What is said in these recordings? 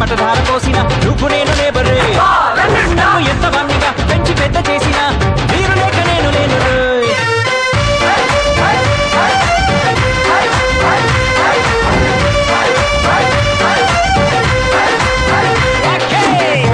చెమటధార పోసిన నువ్వు నేను లేబరే నన్ను ఎంత వన్నిగా పెంచి పెద్ద చేసిన మీరు లేక నేను లేను రోయ్. Okay.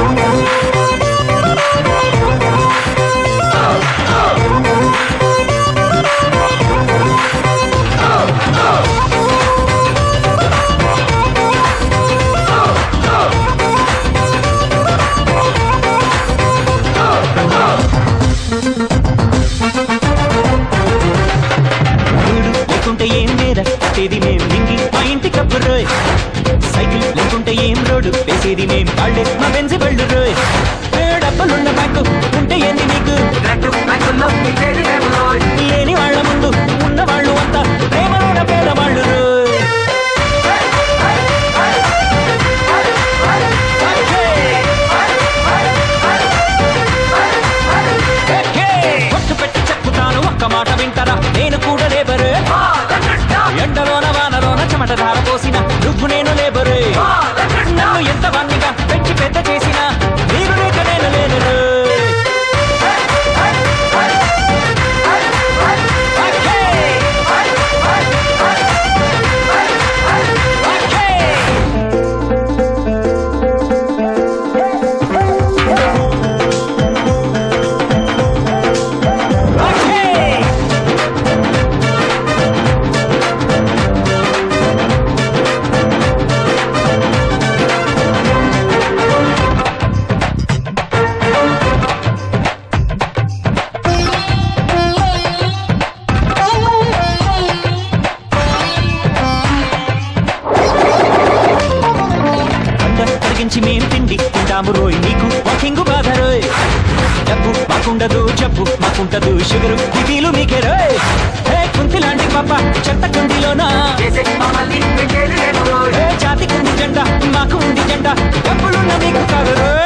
వీడు లేకుంటే ఏం వేర కట్టేది మేం నింగి మా ఇంటి కప్పు రోయ్ సైకిల్ లేకుంటే ఏం రోడ్డు వేసేది మేం కాళ్ళే మా బెంజి బళ్ళు రోయ్ ఏ డబ్బలున్న బ్యాంకు ఉంటే ఏంది నీకు లేని వాళ్ళ ముందు ఉన్న వాళ్ళు అంతా ప్రేమలోన పేదవాళ్ళు రోయ్ కొట్టు పెట్టి చెప్పుతాను ఒక్క మాట వింటారా నేను కూడా లేబరు ఎండలోన వానలోన చెమట ధార పోసిన నువ్వు నేను లేబరు నన్ను ఎంత వన్నిగా పెంచి పెద్ద చేసిన మీరు లేక నేను లేను Okay. అండ కరిగించి మేం తిండి తింటాము రోయ్ నీకు వాకింగు బాధ రోయ్ డబ్బు మాకుండదు జబ్బు మాకుంటదు షుగరు దివీలు మీకే రోయ్ హే కుంతి లాంటి పాప చెత్త కుండిలోనా ఏ జాతి కుంది జెండా మాకు ఉంది జెండా డబ్బులున్న మీకు కాదు రోయ్